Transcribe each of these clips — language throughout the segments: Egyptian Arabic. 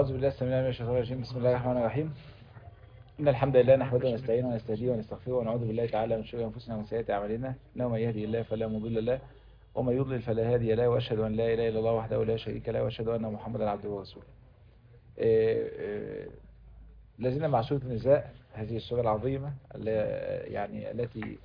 أعوذ بالله السميع العليم من الشيطان الرجيم بسم الله الرحمن الرحيم إن الحمد لله نحمده ونستعينه ونستهديه ونستغفره ونعوذ بالله تعالى من شرور أنفسنا ومن سيئات أعمالنا إنه من يهدي الله فلا مضل له ومن يضلل فلا هادي له وأشهد أن لا إله إلا الله وحده لا شريك له وأشهد أن محمدا عبده ورسوله لازلنا مع سورة النساء هذه السورة العظيمة يعني التي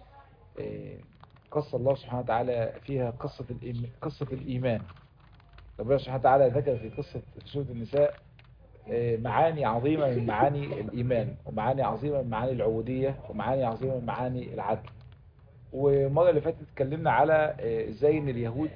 قص الله سبحانه وتعالى فيها قصة قصة الإيمان ربنا سبحانه وتعالى ذكر في قصة في سورة النساء معاني عظيمة من معاني الإيمان ومعاني عظيمة من معاني العبودية ومعاني عظيمة من معاني العدل والمرة اللي فاتت اتكلمنا على ازاي ان اليهود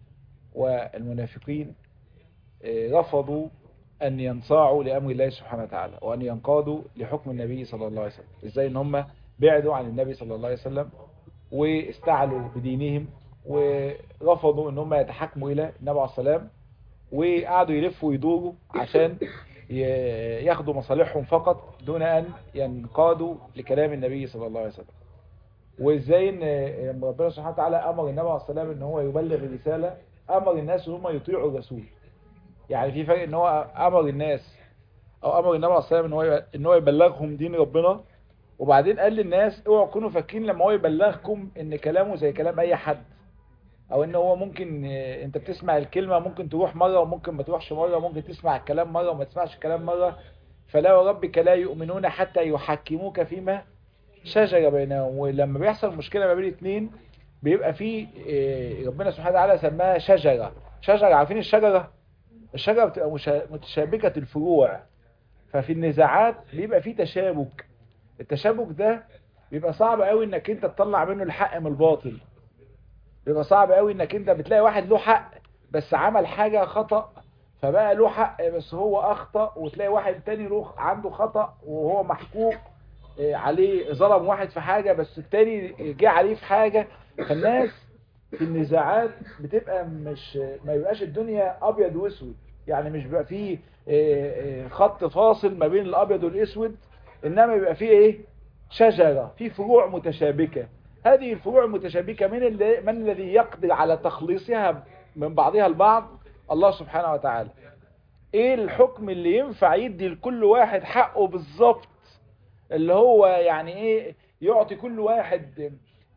والمنافقين رفضوا أن ينصاعوا لأمر الله سبحانه وتعالى وأن ينقادوا لحكم النبي صلى الله عليه وسلم ازاي ان هم بعدوا عن النبي صلى الله عليه وسلم واستعلوا بدينهم ورفضوا ان هم يتحكموا الى النبي عليه السلام وقعدوا يلفوا ويدوروا عشان ياخدوا مصالحهم فقط دون ان ينقادوا لكلام النبي صلى الله عليه وسلم وازاي ان ربنا سبحانه وتعالى امر النبي عليه السلام ان هو يبلغ الرساله امر الناس ان هم يطيعوا الرسول يعني في فرق ان هو امر الناس او امر النبي عليه السلام ان هو ان هو يبلغهم دين ربنا وبعدين قال للناس اوعوا تكونوا فاكرين لما هو يبلغكم ان كلامه زي كلام اي حد او ان هو ممكن انت بتسمع الكلمة ممكن تروح مرة وممكن ما تروحش مرة ممكن تسمع الكلام مرة وما تسمعش الكلام مرة فلا وربك لا يؤمنون حتى يحكموك فيما شجر بينهم ولما بيحصل مشكلة ما بين اتنين بيبقى في ربنا سبحانه وتعالى سماها شجرة شجرة عارفين الشجرة الشجرة بتبقى متشابكة الفروع ففي النزاعات بيبقى في تشابك التشابك ده بيبقى صعب قوي انك انت تطلع منه الحق من الباطل بيبقى صعب قوي انك انت بتلاقي واحد له حق بس عمل حاجة خطأ فبقى له حق بس هو اخطأ وتلاقي واحد تاني له عنده خطأ وهو محقوق عليه ظلم واحد في حاجة بس التاني جه عليه في حاجة فالناس في النزاعات بتبقى مش ما يبقاش الدنيا ابيض واسود يعني مش بيبقى فيه خط فاصل ما بين الابيض والاسود انما يبقى فيه ايه شجرة في فروع متشابكة هذه الفروع المتشابكة من, اللي من الذي يقدر على تخليصها من بعضها البعض الله سبحانه وتعالى ايه الحكم اللي ينفع يدي لكل واحد حقه بالظبط اللي هو يعني ايه يعطي كل واحد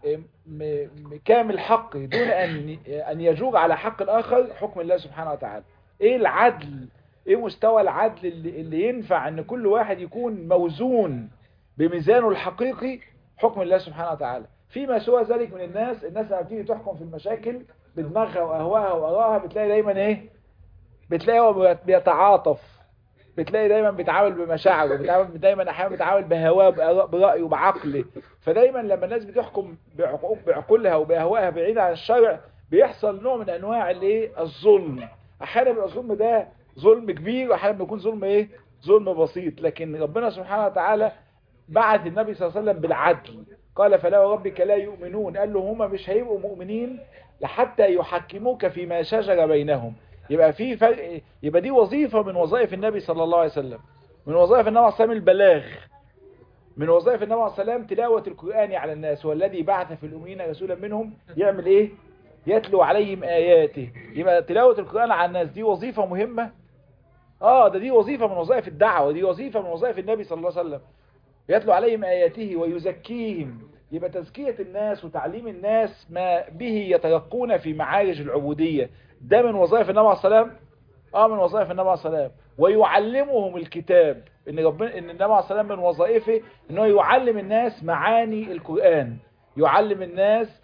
كامل حق دون ان ان يجوغ على حق الاخر حكم الله سبحانه وتعالى ايه العدل ايه مستوى العدل اللي, اللي ينفع ان كل واحد يكون موزون بميزانه الحقيقي حكم الله سبحانه وتعالى فيما سوى ذلك من الناس الناس لما بتيجي تحكم في المشاكل بدماغها واهواها وارائها بتلاقي دايما ايه بتلاقي هو بيتعاطف بتلاقي دايما بيتعامل بمشاعره بيتعامل دايما احيانا بيتعامل بهواه برايه بعقله فدايما لما الناس بتحكم بعقولها وباهوائها بعيد عن الشرع بيحصل نوع من انواع الايه الظلم احيانا بيبقى الظلم ده ظلم كبير واحيانا بيكون ظلم ايه ظلم بسيط لكن ربنا سبحانه وتعالى بعث النبي صلى الله عليه وسلم بالعدل قال فلا وربك لا يؤمنون قال له هما مش هيبقوا مؤمنين لحتى يحكموك فيما شجر بينهم يبقى في فرق يبقى دي وظيفة من وظائف النبي صلى الله عليه وسلم من وظائف النبي عليه السلام البلاغ من وظائف النبي عليه السلام تلاوة القرآن على الناس والذي بعث في الأمين رسولا منهم يعمل ايه يتلو عليهم آياته يبقى تلاوة القرآن على الناس دي وظيفة مهمة اه ده دي وظيفة من وظائف الدعوة دي وظيفة من وظائف النبي صلى الله عليه وسلم يتلو عليهم آياته ويزكيهم يبقى تزكية الناس وتعليم الناس ما به يترقون في معارج العبودية ده من وظائف النبي عليه السلام اه من وظائف النبي عليه السلام ويعلمهم الكتاب ان ربنا ان النبي عليه السلام من وظائفه ان هو يعلم الناس معاني القرآن يعلم الناس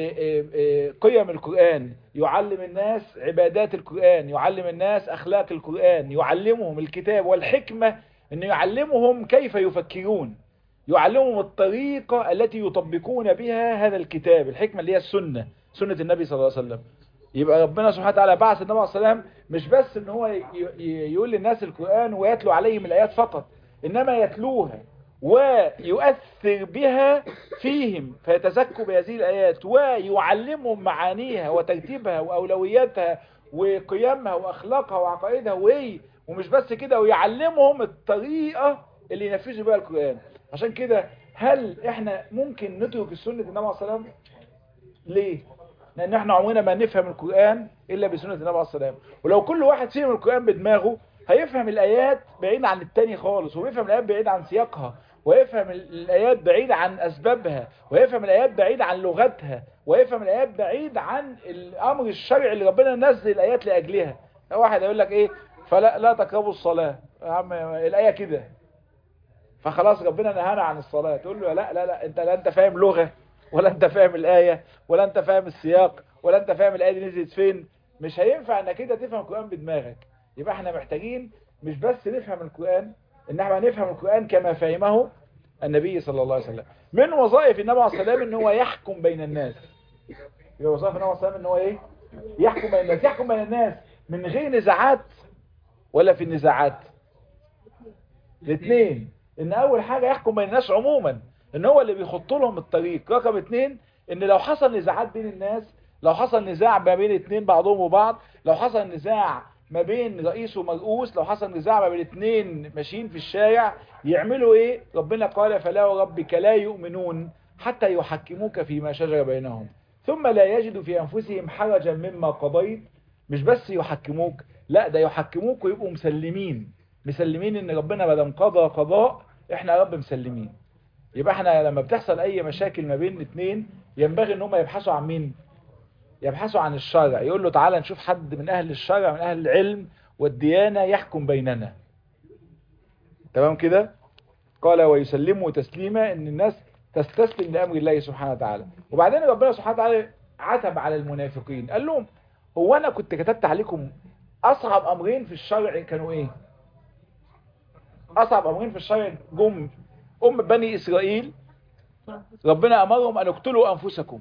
قيم القرآن يعلم الناس عبادات القرآن يعلم الناس اخلاق القرآن يعلمهم الكتاب والحكمة انه يعلمهم كيف يفكرون يعلمهم الطريقة التي يطبقون بها هذا الكتاب الحكمة اللي هي السنة سنة النبي صلى الله عليه وسلم يبقى ربنا سبحانه وتعالى بعث النبي عليه السلام مش بس ان هو يقول للناس القرآن ويتلو عليهم الآيات فقط انما يتلوها ويؤثر بها فيهم فيتزكوا بهذه الآيات ويعلمهم معانيها وترتيبها وأولوياتها وقيمها وأخلاقها وعقائدها وإيه ومش بس كده ويعلمهم الطريقة اللي ينفذوا بها القرآن عشان كده هل احنا ممكن نترك السنة النبي عليه السلام ليه لان احنا عمرنا ما نفهم القرآن الا بسنة النبي عليه السلام ولو كل واحد فهم القرآن بدماغه هيفهم الآيات بعيد عن التاني خالص ويفهم الآيات بعيد عن سياقها ويفهم الآيات بعيد عن أسبابها ويفهم الآيات بعيد عن لغتها ويفهم الآيات بعيد عن الأمر الشرعي اللي ربنا نزل الآيات لأجلها واحد يقول لك إيه فلا لا تقربوا الصلاة يا عم الآية كده فخلاص ربنا نهانا عن الصلاة تقول له لا لا لا انت لا انت فاهم لغة ولا انت فاهم الآية ولا انت فاهم السياق ولا انت فاهم الآية دي نزلت فين مش هينفع انك انت تفهم القرآن بدماغك يبقى احنا محتاجين مش بس نفهم القرآن ان احنا نفهم القرآن كما فهمه النبي صلى الله عليه وسلم من وظائف النبي عليه السلام ان هو يحكم بين الناس يبقى وظائف النبي عليه السلام ان هو ايه يحكم بين الناس يحكم بين الناس من غير نزاعات ولا في النزاعات الاثنين ان اول حاجة يحكم بين الناس عموما ان هو اللي بيخط لهم الطريق رقم اثنين ان لو حصل نزاعات بين الناس لو حصل نزاع ما بين اثنين بعضهم وبعض لو حصل نزاع ما بين رئيس ومرؤوس لو حصل نزاع ما بين اثنين ماشيين في الشارع يعملوا ايه ربنا قال فلا وربك لا يؤمنون حتى يحكموك فيما شجر بينهم ثم لا يجدوا في انفسهم حرجا مما قضيت مش بس يحكموك لا ده يحكموك ويبقوا مسلمين مسلمين ان ربنا ما دام قضى قضاء احنا يا رب مسلمين يبقى احنا لما بتحصل اي مشاكل ما بين اثنين ينبغي ان هم يبحثوا عن مين يبحثوا عن الشرع يقول له تعالى نشوف حد من اهل الشرع من اهل العلم والديانة يحكم بيننا تمام كده قال ويسلموا تسليما ان الناس تستسلم لامر الله سبحانه وتعالى وبعدين ربنا سبحانه وتعالى عتب على المنافقين قال لهم هو انا كنت كتبت عليكم اصعب امرين في الشرع كانوا ايه اصعب امرين في الشرع جم ام بني اسرائيل ربنا امرهم ان اقتلوا انفسكم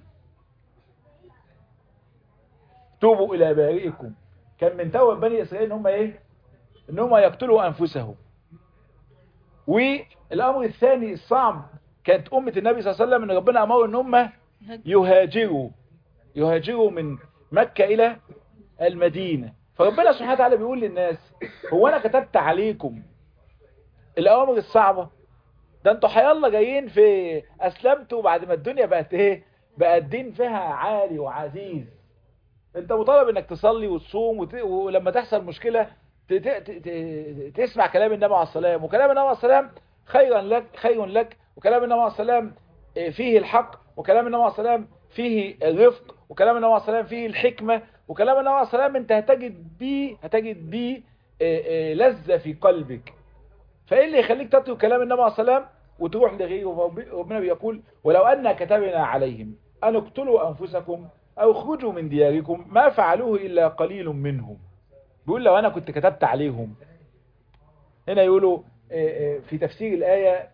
توبوا الى بارئكم كان من توبة بني اسرائيل ان هم ايه ان هم يقتلوا انفسهم والامر الثاني الصعب كانت امة النبي صلى الله عليه وسلم ان ربنا امره ان هم يهاجروا يهاجروا من مكة الى المدينة فربنا سبحانه وتعالى بيقول للناس هو انا كتبت عليكم الاوامر الصعبة ده انتوا حيالله جايين في اسلمتوا بعد ما الدنيا بقت ايه بقى الدين فيها عالي وعزيز انت مطالب انك تصلي وتصوم وت... ولما تحصل مشكلة ت... ت... ت... تسمع كلام النبي عليه السلام وكلام النبي عليه السلام خيرا لك خير لك وكلام النبي عليه السلام فيه الحق وكلام النبي عليه السلام فيه الرفق وكلام النبي عليه السلام فيه الحكمة وكلام النبي عليه السلام انت هتجد بيه هتجد بيه لذة في قلبك فايه اللي يخليك تترك كلام النبي عليه السلام وتروح لغيره ربنا بيقول ولو أن كتبنا عليهم أن اقتلوا أنفسكم أو اخرجوا من دياركم ما فعلوه إلا قليل منهم بيقول لو أنا كنت كتبت عليهم هنا يقولوا في تفسير الآية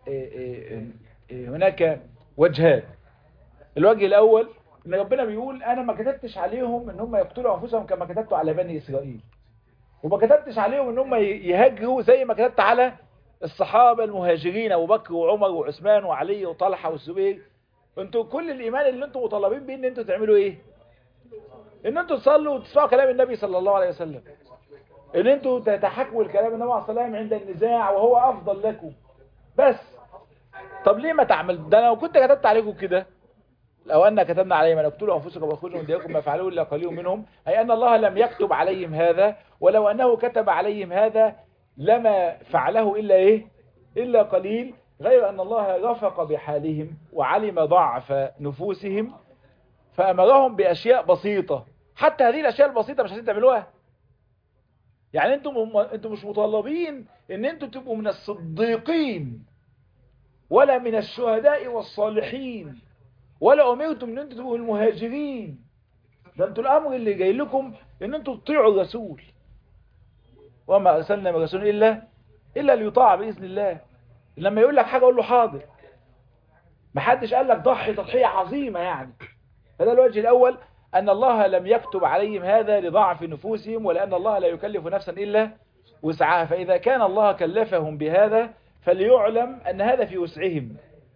هناك وجهات الوجه الأول ان ربنا بيقول أنا ما كتبتش عليهم ان هم يقتلوا أنفسهم كما كتبت على بني إسرائيل وما كتبتش عليهم ان هم يهاجروا زي ما كتبت على الصحابة المهاجرين أبو بكر وعمر وعثمان وعلي وطلحة والزبير انتوا كل الإيمان اللي انتوا مطالبين بيه ان انتوا تعملوا ايه ان انتوا تصلوا وتسمعوا كلام النبي صلى الله عليه وسلم ان انتوا تتحكموا الكلام النبي عليه السلام عند النزاع وهو افضل لكم بس طب ليه ما تعمل ده لو كنت كتبت عليكم كده لو أن كتبنا عليهم أن اقتلوا أنفسكم واخرجوا من دياركم ما فعلوه إلا قليل منهم أي أن الله لم يكتب عليهم هذا ولو أنه كتب عليهم هذا لما فعله إلا إيه إلا قليل غير أن الله رفق بحالهم وعلم ضعف نفوسهم فأمرهم بأشياء بسيطة حتى هذه الأشياء البسيطة مش عايزين تعملوها يعني انتم انتم مش مطالبين ان انتم تبقوا من الصديقين ولا من الشهداء والصالحين ولا امرتم ان انتم تبقوا المهاجرين ده انتوا الامر اللي جاي لكم ان انتم تطيعوا الرسول وما ارسلنا من رسول الا الا ليطاع باذن الله لما يقول لك حاجه قول له حاضر ما حدش قال لك ضحي تضحيه عظيمه يعني هذا الوجه الاول أن الله لم يكتب عليهم هذا لضعف نفوسهم ولأن الله لا يكلف نفسا إلا وسعها فإذا كان الله كلفهم بهذا فليعلم أن هذا في وسعهم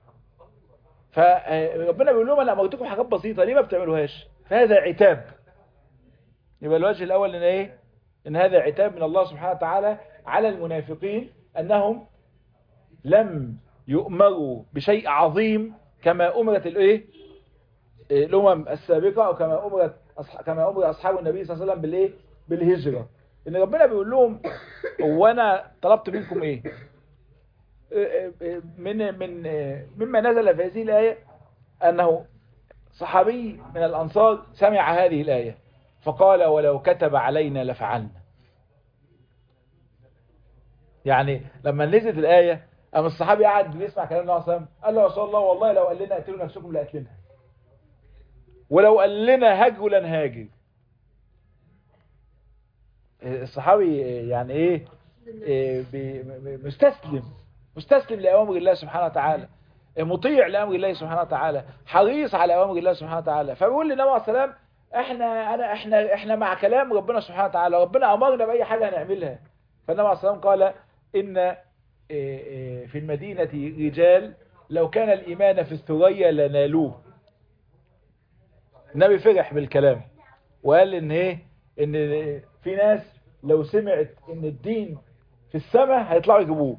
فربنا بيقول لهم أنا أمرتكم حاجات بسيطة ليه ما بتعملوهاش فهذا عتاب يبقى الوجه الأول إن إيه إن هذا عتاب من الله سبحانه وتعالى على المنافقين أنهم لم يؤمروا بشيء عظيم كما أمرت الإيه الأمم السابقة أو كما أمرت كما أمر أصحاب النبي صلى الله عليه وسلم بالإيه بالهجرة ان ربنا بيقول لهم هو انا طلبت منكم ايه من من مما نزل في هذه الايه انه صحابي من الانصار سمع هذه الايه فقال ولو كتب علينا لفعلنا يعني لما نزلت الايه قام الصحابي قاعد بيسمع كلام النبي صلى الله عليه وسلم قال له يا رسول الله والله لو قال لنا اقتلوا نفسكم لقتلناها ولو قال لنا هاجوا لنهاجر الصحابي يعني ايه, إيه مستسلم مستسلم لأوامر الله سبحانه وتعالى مطيع لأمر الله سبحانه وتعالى حريص على أوامر الله سبحانه وتعالى فبيقول للنبي عليه السلام احنا انا احنا احنا مع كلام ربنا سبحانه وتعالى ربنا امرنا باي حاجه هنعملها فالنبي عليه السلام قال ان في المدينه رجال لو كان الايمان في الثريا لنالوه النبي فرح بالكلام وقال ان ايه ان في ناس لو سمعت ان الدين في السماء هيطلعوا يجيبوه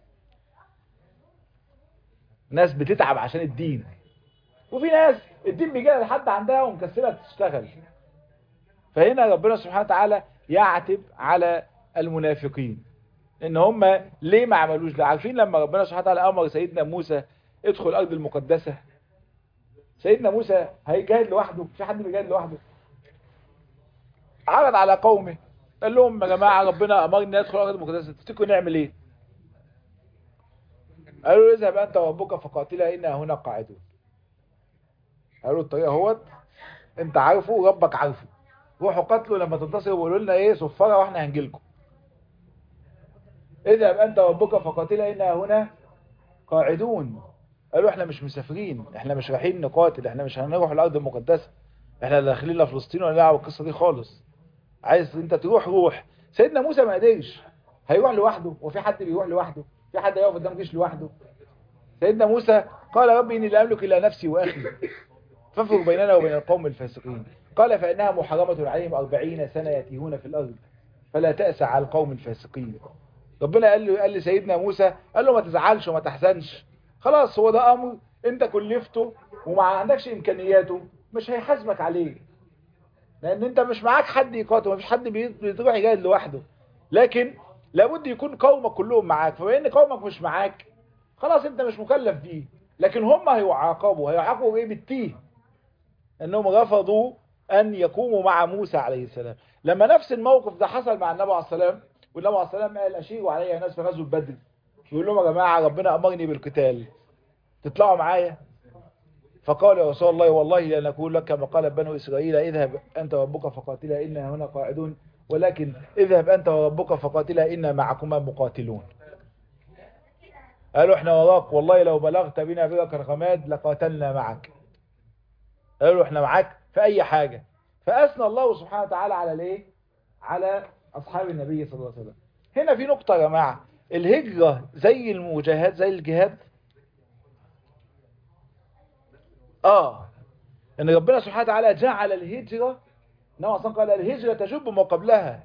ناس بتتعب عشان الدين وفي ناس الدين بيجي لحد عندها ومكسله تشتغل فهنا ربنا سبحانه وتعالى يعتب على المنافقين ان هم ليه ما عملوش ده عارفين لما ربنا سبحانه وتعالى امر سيدنا موسى ادخل الارض المقدسه سيدنا موسى هيجاهد لوحده في حد بيجاهد لوحده عرض على قومه قال لهم يا جماعه ربنا امرني ادخل الارض المقدسه تفتكروا نعمل ايه قالوا له اذهب انت وربك فقاتلا انا هنا قاعدون قالوا الطريقه اهوت انت عارفه وربك عارفه روحوا قاتلوا لما تنتصروا وقولوا لنا ايه صفاره واحنا هنجي لكم اذهب انت وربك فقاتلا انا هنا قاعدون قالوا احنا مش مسافرين احنا مش رايحين نقاتل احنا مش هنروح الارض المقدسه احنا داخلين لفلسطين ولا دعوه القصه دي خالص عايز انت تروح روح سيدنا موسى ما قدرش هيروح لوحده وفي حد بيروح لوحده في حد يقف قدام جيش لوحده سيدنا موسى قال ربي اني لا املك الا نفسي واخي فافرق بيننا وبين القوم الفاسقين قال فانها محرمه عليهم أربعين سنه يتيهون في الارض فلا تأس على القوم الفاسقين ربنا قال له قال لسيدنا موسى قال له ما تزعلش وما تحزنش خلاص هو ده امر انت كلفته وما عندكش امكانياته مش هيحاسبك عليه لان انت مش معاك حد يقاتل مفيش حد بيروح يجاهد لوحده لكن لابد يكون قومك كلهم معاك فبما ان قومك مش معاك خلاص انت مش مكلف بيه لكن هم هيعاقبوا هيعاقبوا ايه بالتيه انهم رفضوا ان يقوموا مع موسى عليه السلام لما نفس الموقف ده حصل مع النبي عليه السلام والنبي عليه السلام قال اشيروا علي ناس في غزوه بدر يقول لهم يا جماعه ربنا امرني بالقتال تطلعوا معايا فقال يا رسول الله والله لا نقول لك كما قال بنو اسرائيل اذهب انت وربك فقاتلا انا هنا قاعدون ولكن اذهب انت وربك فقاتلا انا معكما مقاتلون قالوا احنا وراك والله لو بلغت بنا برك الغماد لقاتلنا معك قالوا احنا معاك في اي حاجة فاثنى الله سبحانه وتعالى على الايه على اصحاب النبي صلى الله عليه وسلم هنا في نقطة يا جماعة الهجرة زي المجاهد زي الجهاد اه ان ربنا سبحانه وتعالى جعل الهجرة انما اصلا قال الهجرة تجب ما قبلها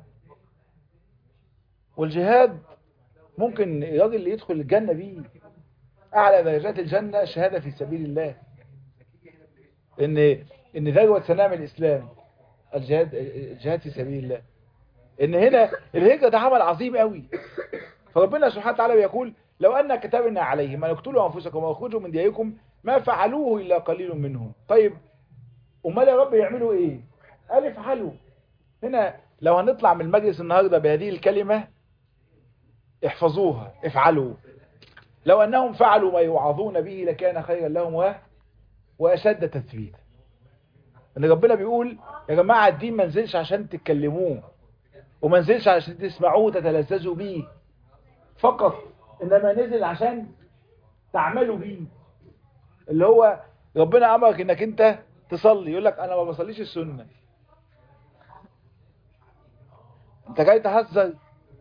والجهاد ممكن الراجل اللي يدخل الجنة بيه اعلى درجات الجنة شهادة في سبيل الله ان ان ذروة سلام الاسلام الجهاد الجهاد في سبيل الله ان هنا الهجرة ده عمل عظيم قوي فربنا سبحانه وتعالى بيقول لو أن كتبنا عليهم أن اقتلوا أنفسكم واخرجوا من دياركم ما فعلوه إلا قليل منهم طيب أمال يا رب يعملوا إيه قال افعلوا هنا لو هنطلع من المجلس النهاردة بهذه الكلمة احفظوها افعلوا لو أنهم فعلوا ما يوعظون به لكان خيرا لهم و... وأشد تثبيت ان ربنا بيقول يا جماعة الدين ما نزلش عشان تتكلموه وما نزلش عشان تسمعوه وتتلذذوا بيه فقط انما نزل عشان تعملوا بيه اللي هو ربنا امرك انك انت تصلي يقول لك انا ما بصليش السنة انت جاي تهزر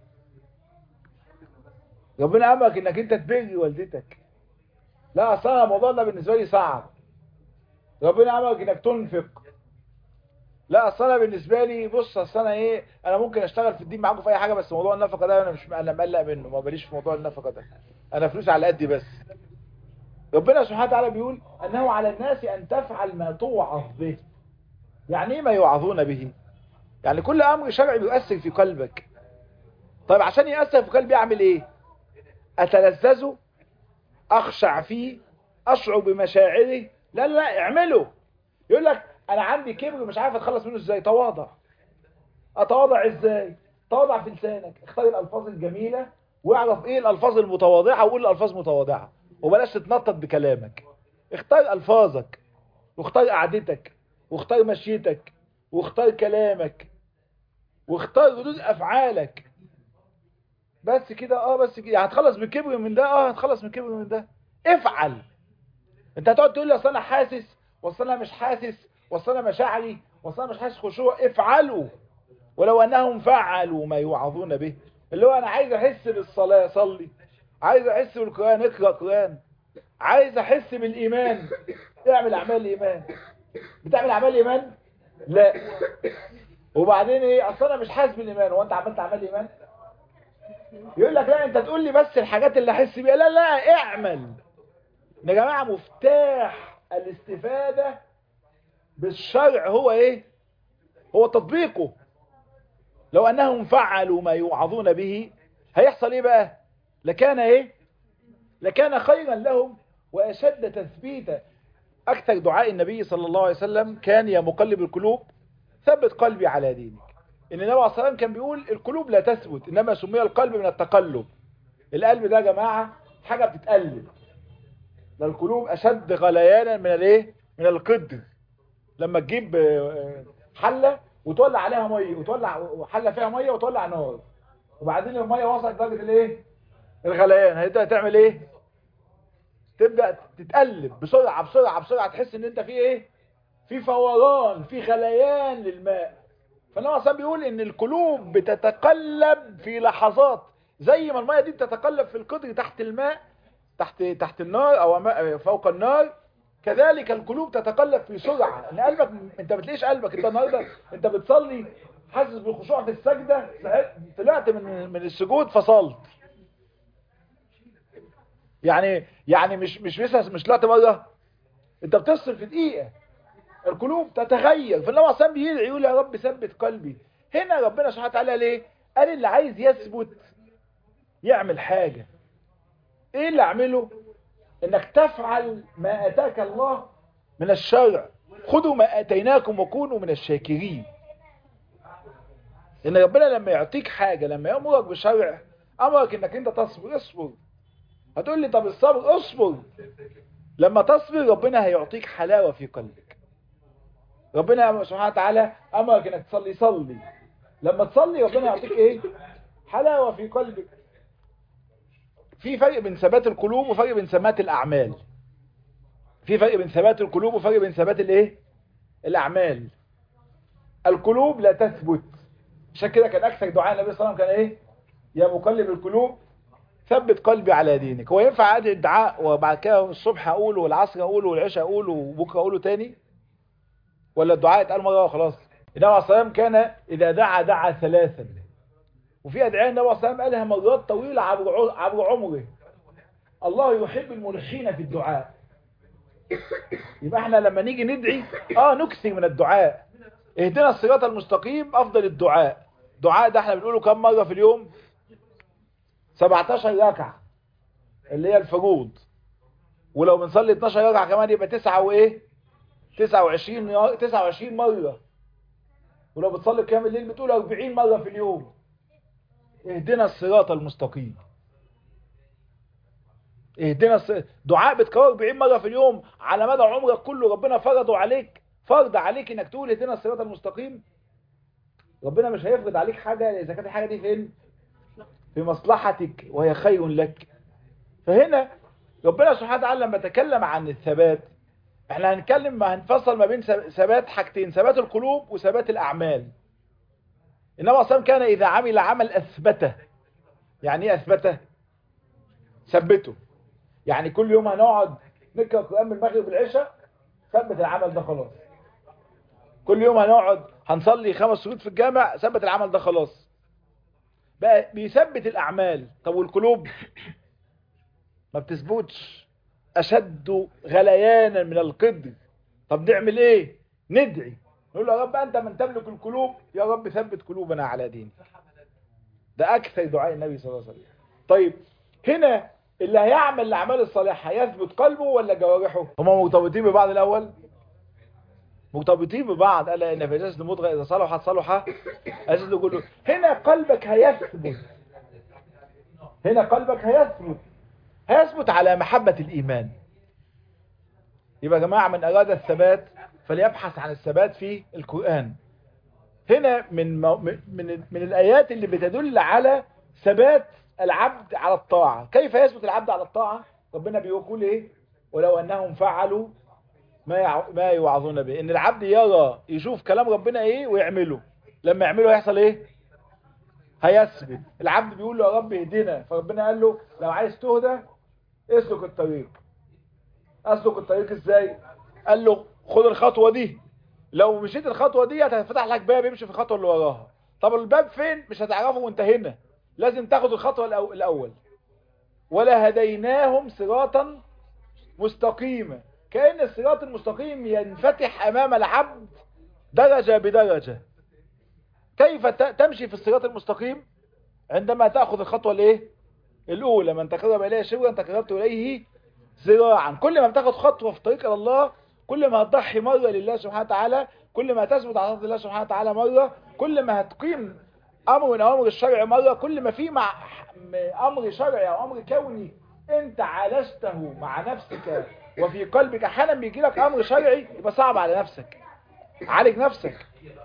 ربنا امرك انك انت تبري والدتك لا اصلا الموضوع ده بالنسبه لي صعب ربنا امرك انك تنفق لا اصل انا بالنسبه لي بص اصل انا ايه انا ممكن اشتغل في الدين معاكم في اي حاجه بس موضوع النفقه ده انا مش انا مقلق منه ما باليش في موضوع النفقه ده انا فلوس على قدي بس ربنا سبحانه وتعالى بيقول انه على الناس ان تفعل ما توعظ به يعني ايه ما يوعظون به يعني كل امر شرعي بيؤثر في قلبك طيب عشان يأثر في قلبي اعمل ايه اتلذذه اخشع فيه اشعر بمشاعره لا لا اعمله يقول لك انا عندي كبر مش عارف اتخلص منه ازاي تواضع اتواضع ازاي تواضع في لسانك اختار الالفاظ الجميله واعرف ايه الالفاظ المتواضعه وقول الالفاظ متواضعه وبلاش تتنطط بكلامك اختار الفاظك واختار قعدتك واختار مشيتك واختار كلامك واختار ردود افعالك بس كده اه بس كده يعني هتخلص من كبر من ده اه هتخلص من كبر من ده افعل انت هتقعد تقول لي اصل انا حاسس واصل انا مش حاسس واصل انا مشاعري واصل انا مش حاسس خشوع افعلوا ولو انهم فعلوا ما يوعظون به اللي هو انا عايز احس بالصلاه صلي عايز احس بالقران اقرا قران عايز احس بالايمان اعمل اعمال الايمان بتعمل اعمال الايمان لا وبعدين ايه اصل انا مش حاسس بالايمان هو انت عملت اعمال ايمان يقول لك لا انت تقول لي بس الحاجات اللي احس بيها لا لا اعمل يا جماعه مفتاح الاستفاده بالشرع هو ايه هو تطبيقه لو انهم فعلوا ما يوعظون به هيحصل ايه بقى لكان ايه لكان خيرا لهم واشد تثبيتا اكثر دعاء النبي صلى الله عليه وسلم كان يا مقلب القلوب ثبت قلبي على دينك ان النبي عليه الصلاه والسلام كان بيقول القلوب لا تثبت انما سمي القلب من التقلب القلب ده يا جماعه حاجه بتتقلب ده القلوب اشد غليانا من الايه من القدر لما تجيب حله وتولع عليها ميه وتولع حله فيها ميه وتولع نار وبعدين الميه وصلت درجه الايه الغليان هتبدا تعمل ايه تبدا تتقلب بسرعه بسرعه بسرعه تحس ان انت في ايه في فوران في غليان للماء فالنبي صلى بيقول ان القلوب بتتقلب في لحظات زي ما الميه دي بتتقلب في القدر تحت الماء تحت تحت النار او فوق النار كذلك القلوب تتقلب في سرعه ان قلبك انت ما بتلاقيش قلبك انت النهارده انت بتصلي حاسس بالخشوع في السجده طلعت من من السجود فصلت يعني يعني مش مش لسه مش طلعت مره انت بتصل في دقيقه القلوب تتغير فالنبي عليه الصلاه بيدعي يقول يا رب ثبت قلبي هنا ربنا سبحانه وتعالى ليه قال اللي عايز يثبت يعمل حاجه ايه اللي اعمله انك تفعل ما اتاك الله من الشرع خذوا ما اتيناكم وكونوا من الشاكرين ان ربنا لما يعطيك حاجه لما يامرك بشرع امرك انك انت تصبر اصبر هتقول لي طب الصبر اصبر لما تصبر ربنا هيعطيك حلاوه في قلبك ربنا سبحانه وتعالى امرك انك تصلي صلي لما تصلي ربنا يعطيك ايه حلاوه في قلبك في فرق بين ثبات القلوب وفرق بين ثبات الاعمال في فرق بين ثبات القلوب وفرق بين ثبات الايه الاعمال القلوب لا تثبت عشان كده كان اكثر دعاء النبي صلى الله عليه وسلم كان ايه يا مقلب القلوب ثبت قلبي على دينك هو ينفع ادعي الدعاء وبعد كده الصبح اقوله والعصر اقوله والعشاء اقوله وبكره اقوله تاني ولا الدعاء اتقال مره وخلاص النبي عليه الصلاه والسلام كان اذا دعا دعا ثلاثا وفي ادعيه النبي عليه الصلاه والسلام قالها مرات طويله عبر عبر عمره الله يحب الملحين في الدعاء يبقى احنا لما نيجي ندعي اه نكثر من الدعاء اهدنا الصراط المستقيم افضل الدعاء دعاء ده احنا بنقوله كم مره في اليوم 17 ركعه اللي هي الفروض ولو بنصلي 12 ركعه كمان يبقى 9 وايه 29 29 مره ولو بتصلي قيام الليل بتقول 40 مره في اليوم اهدنا الصراط المستقيم اهدنا الصراط دعاء بتكرر 40 مره في اليوم على مدى عمرك كله ربنا فرضه عليك فرض عليك انك تقول اهدنا الصراط المستقيم ربنا مش هيفرض عليك حاجه اذا كانت الحاجه دي فين في مصلحتك وهي خير لك فهنا ربنا سبحانه وتعالى لما تكلم عن الثبات احنا هنتكلم ما هنفصل ما بين ثبات حاجتين ثبات القلوب وثبات الاعمال انما اصلا كان اذا عمل عمل اثبته يعني ايه اثبته ثبته يعني كل يوم هنقعد نقرا قران من المغرب والعشاء ثبت العمل ده خلاص كل يوم هنقعد هنصلي خمس سجود في الجامع ثبت العمل ده خلاص بقى بيثبت الاعمال طب والقلوب ما بتثبتش اشد غليانا من القدر طب نعمل ايه ندعي نقول له يا رب انت من تملك القلوب يا رب ثبت قلوبنا على دينك ده اكثر دعاء النبي صلى الله عليه وسلم طيب هنا اللي هيعمل الاعمال الصالحه يثبت قلبه ولا جوارحه هما مرتبطين ببعض الاول مرتبطين ببعض الا ان في جسد المضغه اذا صلحت صلح جسد كله هنا قلبك هيثبت هنا قلبك هيثبت هيثبت على محبه الايمان يبقى يا جماعه من اراد الثبات فليبحث عن الثبات في القران هنا من مو... من من الايات اللي بتدل على ثبات العبد على الطاعه كيف يثبت العبد على الطاعه ربنا بيقول ايه ولو انهم فعلوا ما يع... ما يوعظون به ان العبد يرى يشوف كلام ربنا ايه ويعمله لما يعمله هيحصل ايه هيثبت العبد بيقول له يا رب اهدنا فربنا قال له لو عايز تهدى اسلك الطريق اسلك الطريق ازاي قال له خد الخطوه دي لو مشيت الخطوه دي هتفتح لك باب يمشي في الخطوه اللي وراها طب الباب فين مش هتعرفه وانت هنا لازم تاخد الخطوه الأو... الاول ولا هديناهم صراطا مستقيما كأن الصراط المستقيم ينفتح أمام العبد درجة بدرجة كيف تمشي في الصراط المستقيم عندما تأخذ الخطوة الايه الأولى من تقرب إليه شبرا تقربت إليه ذراعا كل ما بتاخد خطوة في طريق إلى الله كل ما هتضحي مرة لله سبحانه وتعالى كل ما تثبت على الله سبحانه وتعالى مرة كل ما هتقيم أمر من أوامر الشرع مرة كل ما في مع أمر شرعي أو أمر كوني أنت عالجته مع نفسك وفي قلبك احيانا بيجي لك امر شرعي يبقى صعب على نفسك عالج نفسك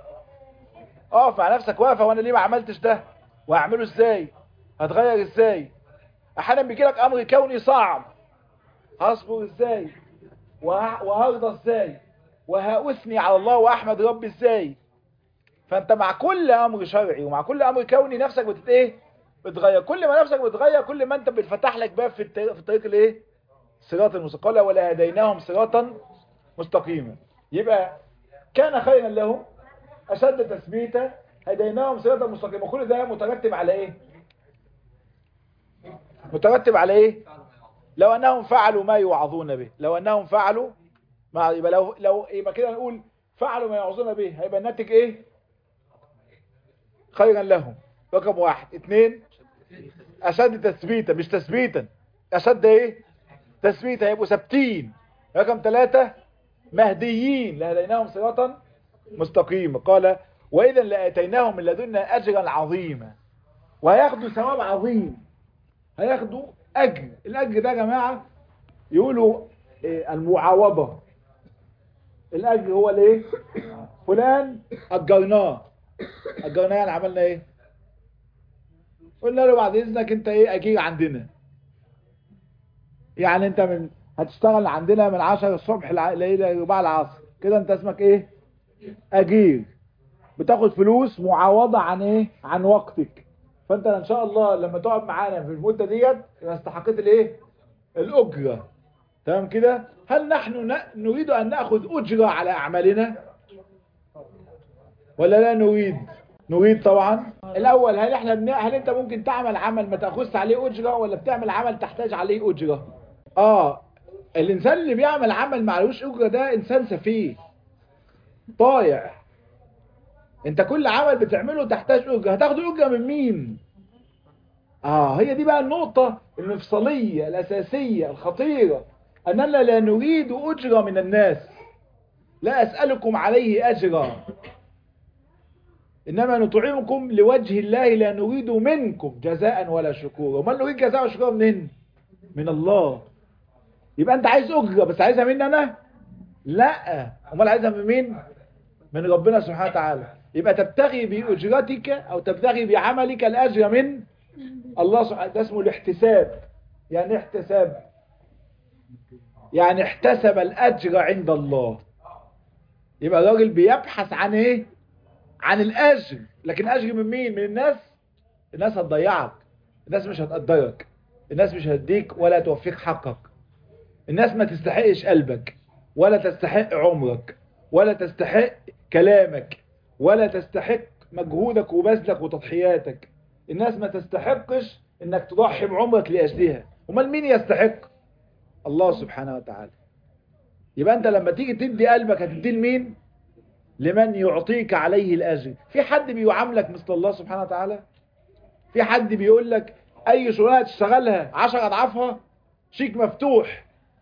اقف مع نفسك واقفه وانا ليه ما عملتش ده وهعمله ازاي هتغير ازاي احيانا بيجي لك امر كوني صعب هصبر ازاي وهرضى ازاي وهاثني على الله واحمد ربي ازاي فانت مع كل امر شرعي ومع كل امر كوني نفسك بتت ايه بتغير كل ما نفسك بتغير كل ما انت بتفتح لك باب في الطريق, في الطريق الايه صراط المستقيم ولا هديناهم صراطا مستقيما يبقى كان خيرا لهم أشد تثبيتا هديناهم صراطا مستقيما وكل ده مترتب على ايه مترتب على ايه لو انهم فعلوا ما يوعظون به لو انهم فعلوا ما يبقى لو لو يبقى كده نقول فعلوا ما يوعظون به هيبقى الناتج ايه خيرا لهم رقم واحد اثنين اشد تثبيتا مش تثبيتا اشد ايه تثبيت هيبقوا ثابتين رقم ثلاثة مهديين لهديناهم صراطا مستقيما قال وإذا لآتيناهم من لدنا أجرا عظيما وهياخدوا ثواب عظيم هياخدوا أجر الأجر ده يا جماعة يقولوا إيه المعاوضة الأجر هو الايه فلان أجرناه أجرناه يعني عملنا ايه قلنا له بعد إذنك انت ايه أجير عندنا يعني انت من هتشتغل عندنا من 10 الصبح الى ربع العصر كده انت اسمك ايه اجير بتاخد فلوس معاوضة عن ايه عن وقتك فانت ان شاء الله لما تقعد معانا في المدة ديت استحقيت الايه الاجرة تمام كده هل نحن نريد ان ناخذ اجرة على اعمالنا ولا لا نريد نريد طبعا الاول هل احنا بن... هل انت ممكن تعمل عمل ما تاخذش عليه اجرة ولا بتعمل عمل تحتاج عليه اجرة اه الانسان اللي بيعمل عمل معلوش اجرة ده انسان سفيه طايع انت كل عمل بتعمله تحتاج اجرة هتاخد اجرة من مين اه هي دي بقى النقطة المفصلية الاساسية الخطيرة اننا لا نريد اجرة من الناس لا اسألكم عليه اجرا انما نطعمكم لوجه الله لا نريد منكم جزاء ولا شكورا وما نريد جزاء وشكورا منين من الله يبقى انت عايز اجره بس عايزها مني انا لا امال عايزها من مين من ربنا سبحانه وتعالى يبقى تبتغي باجرتك او تبتغي بعملك الاجر من الله سبحانه ده اسمه الاحتساب يعني احتساب يعني احتسب الاجر عند الله يبقى الراجل بيبحث عن ايه عن الاجر لكن اجر من مين من الناس الناس هتضيعك الناس مش هتقدرك الناس مش هتديك ولا توفيك حقك الناس ما تستحقش قلبك ولا تستحق عمرك ولا تستحق كلامك ولا تستحق مجهودك وبذلك وتضحياتك الناس ما تستحقش انك تضحي بعمرك لاجلها امال مين يستحق الله سبحانه وتعالى يبقى انت لما تيجي تدي قلبك هتديه لمين لمن يعطيك عليه الأجر في حد بيعاملك مثل الله سبحانه وتعالى في حد بيقول لك أي شغلانة تشتغلها عشر أضعافها شيك مفتوح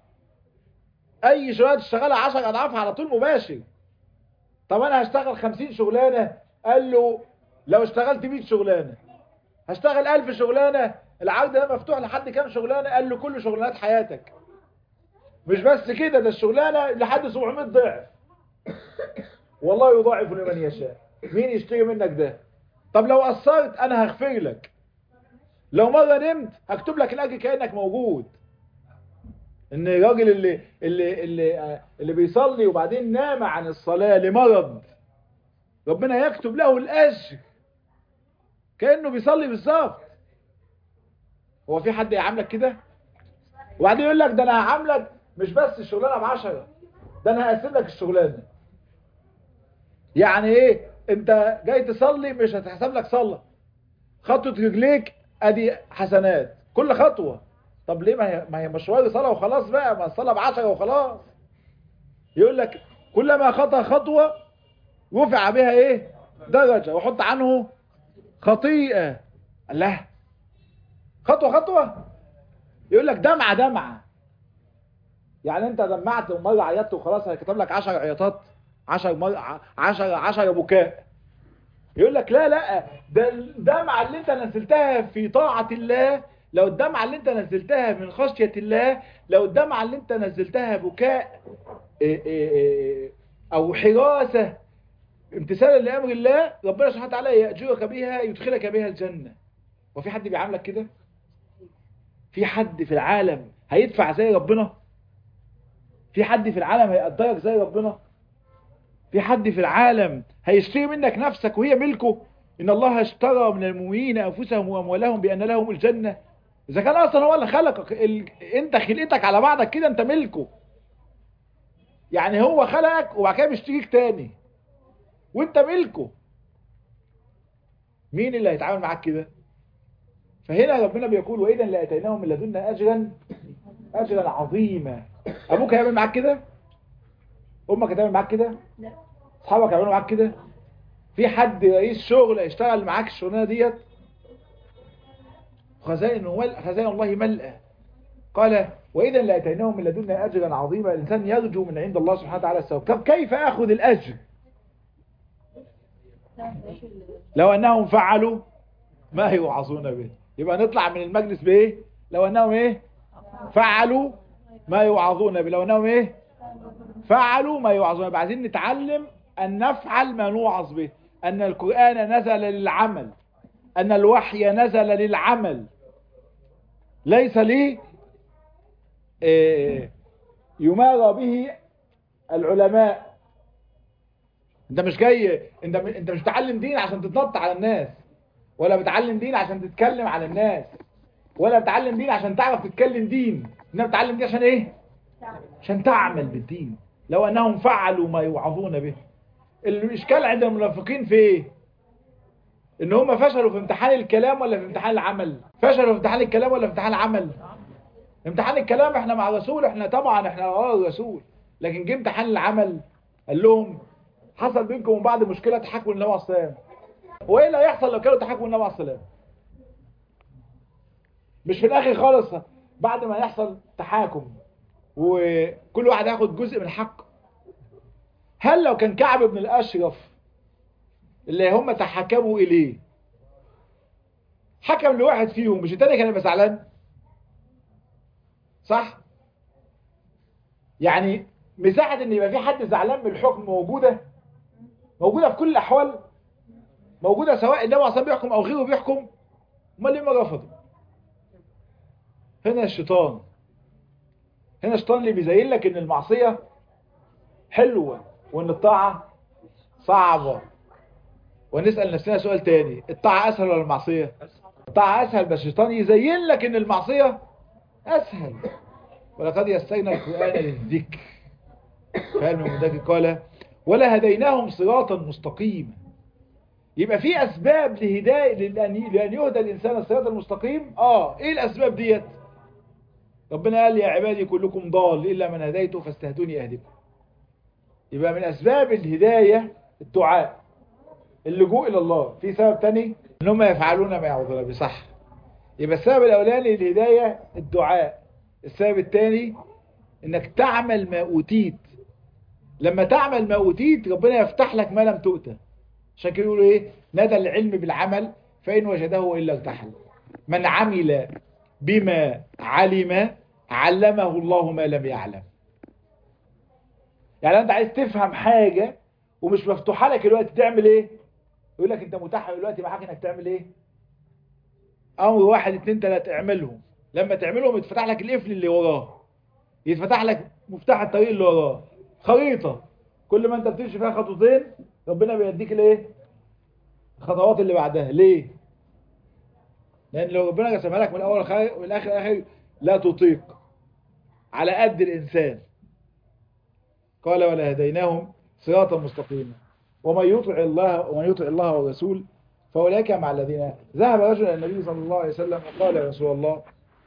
أي شغلانة تشتغلها عشر أضعافها على طول مباشر طب أنا هشتغل خمسين شغلانة قال له لو اشتغلت 100 شغلانة هشتغل 1000 شغلانة العقد ده مفتوح لحد كام شغلانة قال له كل شغلانات حياتك مش بس كده ده الشغلانة لحد 700 ضعف والله يضاعف لمن يشاء مين يشتري منك ده طب لو قصرت انا هغفر لك لو مرة نمت هكتب لك الاجر كأنك موجود ان الراجل اللي اللي اللي اللي بيصلي وبعدين نام عن الصلاة لمرض ربنا يكتب له الاجر كأنه بيصلي بالظبط هو في حد يعاملك كده وبعدين يقول لك ده انا هعاملك مش بس الشغلانه بعشرة ده انا هقسم لك الشغلانه يعني ايه انت جاي تصلي مش هتحسب لك صلاه خطوه رجليك ادي حسنات كل خطوه طب ليه ما هي ما هي مشوار صلاه وخلاص بقى ما الصلاه بعشرة وخلاص يقول لك كلما خطى خطوه رفع بها ايه درجه وحط عنه خطيئه الله خطوه خطوه يقول لك دمعه دمعه يعني انت دمعت ومره عيطت وخلاص هيكتب لك 10 عياطات 10 مره 10 10 بكاء يقول لك لا لا ده الدمعه اللي انت نزلتها في طاعه الله لو الدمعه اللي انت نزلتها من خشيه الله لو الدمعه اللي انت نزلتها بكاء إيه إيه إيه او حراسه امتثالا لامر الله ربنا سبحانه وتعالى ياجرك بها يدخلك بها الجنه وفي حد بيعاملك كده في حد في العالم هيدفع زي ربنا في حد في العالم هيقدرك زي ربنا في حد في العالم هيشتري منك نفسك وهي ملكه إن الله اشترى من المؤمنين أنفسهم وأموالهم بأن لهم الجنة إذا كان أصلا هو اللي خلقك ال... أنت خلقتك على بعضك كده أنت ملكه يعني هو خلقك وبعد كده بيشتريك تاني وأنت ملكه مين اللي هيتعامل معاك كده فهنا ربنا بيقول وإذا لأتيناهم من لدنا أجرا أجرا عظيما أبوك هيعمل معاك كده أمك هتعمل معاك كده أصحابك هيعملوا معاك كده في حد رئيس شغل هيشتغل معاك الشغلانه ديت خزائن ومل... خزائن الله ملأى قال وإذا لأتيناهم من لدنا أجرا عظيما الإنسان يرجو من عند الله سبحانه وتعالى الثواب طب كيف أخذ الأجر لو أنهم فعلوا ما يوعظون به يبقى نطلع من المجلس بإيه لو أنهم إيه فعلوا ما يوعظون به لو أنهم إيه فعلوا ما يوعظون به عايزين نتعلم أن نفعل ما نوعظ به أن القرآن نزل للعمل أن الوحي نزل للعمل ليس لي يمارى به العلماء انت مش جاي انت انت مش بتعلم دين عشان تتنطط على الناس ولا بتعلم دين عشان تتكلم على الناس ولا بتعلم دين عشان تعرف تتكلم دين انما بتعلم دين عشان ايه عشان تعمل بالدين لو انهم فعلوا ما يوعظون به الاشكال عند المنافقين في ايه ان هم فشلوا في امتحان الكلام ولا في امتحان العمل فشلوا في امتحان الكلام ولا في امتحان العمل امتحان الكلام احنا مع الرسول احنا طبعا احنا ورا الرسول لكن جه امتحان العمل قال لهم حصل بينكم وبين بعض مشكله تحاكموا النبي عليه السلام هو ايه اللي هيحصل لو كانوا تحاكموا النبي عليه السلام مش في الاخر خالص بعد ما يحصل تحاكم وكل واحد هياخد جزء من حقه هل لو كان كعب بن الاشرف اللي هم تحكموا اليه حكم لواحد فيهم مش التاني كان يبقى زعلان صح يعني مساحة ان يبقى في حد زعلان من الحكم موجودة موجودة في كل الاحوال موجودة سواء النبي عصام بيحكم او غيره بيحكم امال ليه ما رفضوا هنا الشيطان هنا الشيطان اللي بيزين لك ان المعصية حلوة وان الطاعة صعبة ونسأل نفسنا سؤال تاني الطاعة اسهل ولا المعصية الطاعة اسهل بس الشيطان يزين لك ان المعصية اسهل ولقد يسرنا القرآن للذكر فهل من مدك قال ولا هديناهم صراطا مستقيما يبقى في اسباب لهداية لأن يهدى الانسان الصراط المستقيم اه ايه الاسباب ديت ربنا قال يا عبادي كلكم ضال الا من هديته فاستهدوني اهدكم يبقى من اسباب الهداية الدعاء اللجوء الى الله في سبب تاني ان هم يفعلون ما يعوذون به صح يبقى السبب الاولاني الهدايه الدعاء السبب الثاني انك تعمل ما اوتيت لما تعمل ما اوتيت ربنا يفتح لك ما لم تؤت عشان كده يقولوا ايه ندى العلم بالعمل فان وجده الا ارتحل من عمل بما علم علمه الله ما لم يعلم يعني انت عايز تفهم حاجة ومش مفتوحة لك الوقت تعمل ايه يقول لك انت متاح دلوقتي معاك انك تعمل ايه امر واحد اتنين تلاتة اعملهم لما تعملهم يتفتح لك القفل اللي وراه يتفتح لك مفتاح الطريق اللي وراه خريطة كل ما انت بتمشي فيها خطوتين ربنا بيديك الايه الخطوات اللي بعدها ليه لان لو ربنا رسمها لك من الاول من الاخر الاخر لا تطيق على قد الانسان قال ولا هديناهم صراطا مستقيما ومن يطع الله ومن يطع الله والرسول فاولئك مع الذين ذهب رجل الى النبي صلى الله عليه وسلم وقال يا رسول الله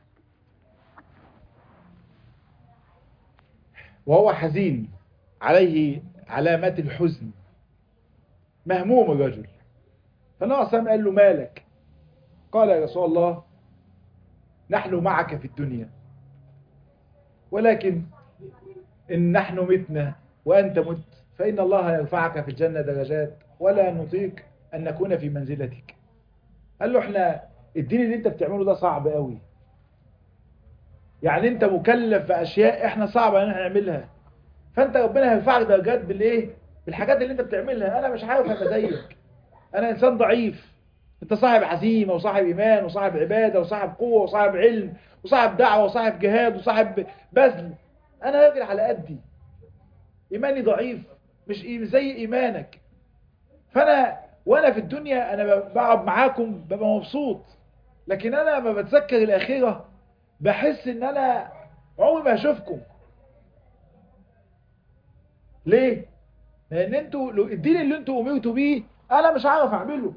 وهو حزين عليه علامات الحزن مهموم الرجل فالنبي صلى الله عليه وسلم قال له مالك قال يا رسول الله نحن معك في الدنيا ولكن إن نحن متنا وأنت مت فإن الله يرفعك في الجنة درجات ولا نطيق أن نكون في منزلتك قال له احنا الدين اللي انت بتعمله ده صعب قوي يعني انت مكلف بأشياء احنا صعب ان احنا نعملها فانت ربنا هيرفعك درجات بالايه بالحاجات اللي انت بتعملها انا مش عارف ابقى زيك انا انسان ضعيف انت صاحب عزيمة وصاحب ايمان وصاحب عبادة وصاحب قوة وصاحب علم وصاحب دعوة وصاحب جهاد وصاحب بذل انا راجل على قدي ايماني ضعيف مش زي ايمانك فانا وانا في الدنيا انا بقعد معاكم ببقى مبسوط لكن انا لما بتذكر الاخرة بحس ان انا عمري ما هشوفكم ليه لان انتوا الدين اللي انتوا امرتوا بيه انا مش عارف اعمله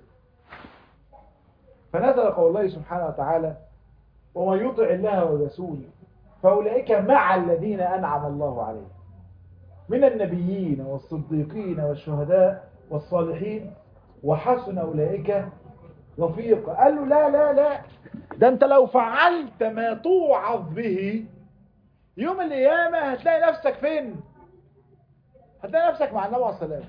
فنزل قول الله سبحانه وتعالى ومن يطع الله ورسوله فأولئك مع الذين أنعم الله عليهم من النبيين والصديقين والشهداء والصالحين وحسن أولئك رفيقا قال له لا لا لا ده انت لو فعلت ما توعظ به يوم القيامة هتلاقي نفسك فين هتلاقي نفسك مع النبي عليه السلام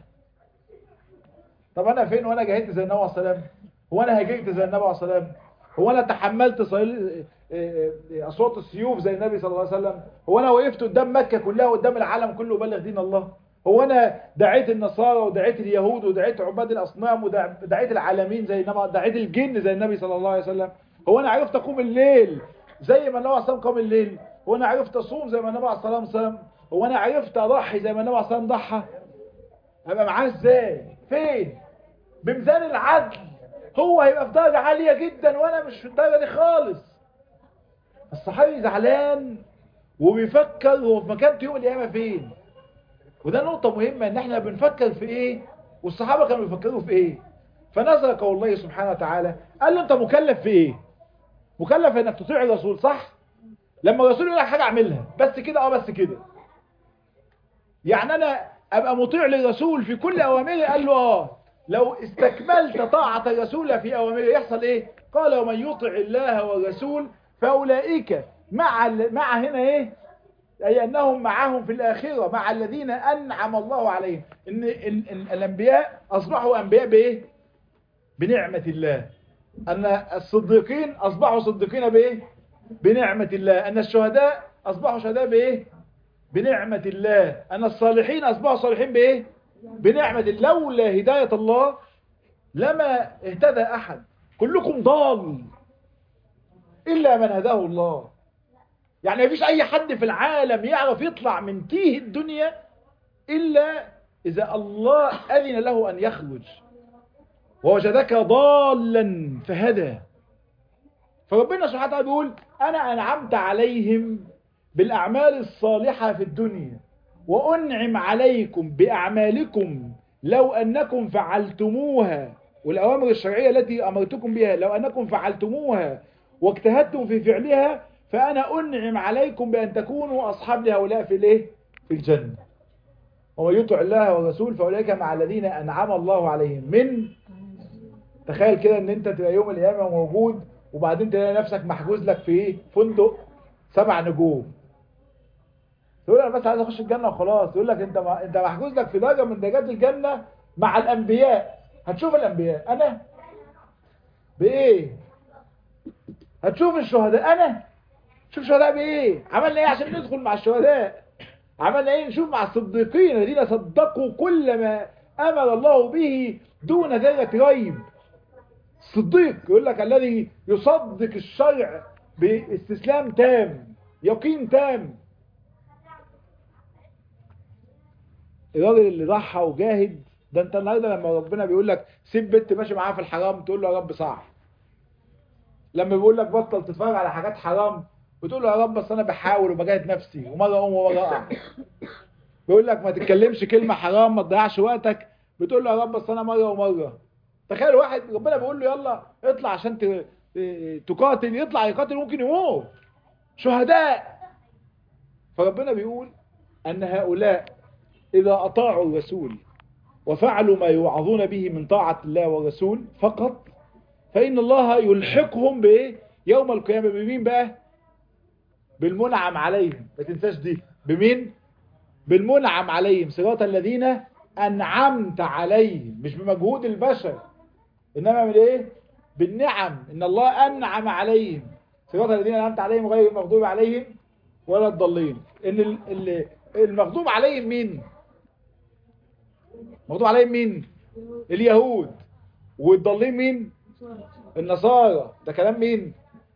طب انا فين وانا جاهدت زي النبي عليه السلام هو انا هاجرت زي النبي عليه السلام هو انا تحملت صيل... اصوات السيوف زي النبي صلى الله عليه وسلم هو انا وقفت قدام مكة كلها قدام العالم كله بلغ دين الله هو انا دعيت النصارى ودعيت اليهود ودعيت عباد الاصنام ودعيت العالمين زي النبي دعيت الجن زي النبي صلى الله عليه وسلم هو انا عرفت اقوم الليل زي ما النبي عليه الصلاه قام الليل هو انا عرفت اصوم زي ما النبي عليه الصلاه والسلام هو انا عرفت اضحي زي ما النبي عليه الصلاه ضحى ابقى معاه ازاي فين بميزان العدل هو هيبقى في درجة عالية جدا وانا مش في الدرجة دي خالص الصحابي زعلان وبيفكر هو في مكانته يوم القيامة فين وده نقطة مهمة ان احنا بنفكر في ايه والصحابة كانوا بيفكروا في ايه فنزل قول الله سبحانه وتعالى قال له انت مكلف في ايه مكلف انك تطيع الرسول صح لما الرسول يقول لك حاجة اعملها بس كده اه بس كده يعني انا ابقى مطيع للرسول في كل اوامره قال له اه لو استكملت طاعة الرسول في أوامره يحصل إيه قال ومن يطع الله والرسول فأولئك مع مع هنا إيه أي أنهم معهم في الآخرة مع الذين أنعم الله عليهم إن, إن, إن الأنبياء أصبحوا أنبياء بإيه بنعمة الله أن الصديقين أصبحوا صديقين بإيه بنعمة الله أن الشهداء أصبحوا شهداء بإيه بنعمة الله أن الصالحين أصبحوا صالحين بإيه بنعمة لولا هداية الله لما اهتدى أحد كلكم ضال إلا من هداه الله يعني مفيش أي حد في العالم يعرف يطلع من تيه الدنيا إلا إذا الله أذن له أن يخرج ووجدك ضالا فهدى فربنا سبحانه وتعالى بيقول أنا أنعمت عليهم بالأعمال الصالحة في الدنيا وأنعم عليكم بأعمالكم لو أنكم فعلتموها والأوامر الشرعية التي أمرتكم بها لو أنكم فعلتموها واجتهدتم في فعلها فأنا أنعم عليكم بأن تكونوا أصحاب لهؤلاء في الايه في الجنة ومن يطع الله والرسول فاولئك مع الذين انعم الله عليهم من تخيل كده ان انت تبقى يوم القيامه موجود وبعدين تلاقي نفسك محجوز لك في ايه فندق سبع نجوم تقول انا بس عايز اخش الجنه وخلاص يقول لك انت ما... انت محجوز لك في درجه من درجات الجنه مع الانبياء هتشوف الانبياء انا بايه هتشوف الشهداء انا شوف الشهداء بايه عملنا ايه عشان ندخل مع الشهداء عملنا ايه نشوف مع الصديقين الذين صدقوا كل ما امر الله به دون ذره ريب الصديق يقول لك الذي يصدق الشرع باستسلام تام يقين تام الراجل اللي ضحى وجاهد ده انت النهارده لما ربنا بيقول لك سيب بنت ماشي معاها في الحرام تقول له يا رب صح لما بيقول لك بطل تتفرج على حاجات حرام بتقول له يا رب بس انا بحاول وبجاهد نفسي ومره اقوم ومره اقع بيقول لك ما تتكلمش كلمه حرام ما تضيعش وقتك بتقول له يا رب بس انا مره ومره تخيل واحد ربنا بيقول له يلا اطلع عشان ت- تقاتل يطلع يقاتل ممكن يموت شهداء فربنا بيقول ان هؤلاء اذا اطاعوا الرسول وفعلوا ما يوعظون به من طاعة الله والرسول فقط فإن الله يلحقهم بإيه يوم القيامة بمين بقى بالمنعم عليهم ما تنساش دي بمين بالمنعم عليهم صراط الذين أنعمت عليهم مش بمجهود البشر إنما من إيه بالنعم إن الله أنعم عليهم صراط الذين أنعمت عليهم غير المغضوب عليهم ولا الضالين إن ال- ال- المغضوب عليهم مين مغضوب عليهم مين اليهود والضالين مين النصارى ده كلام مين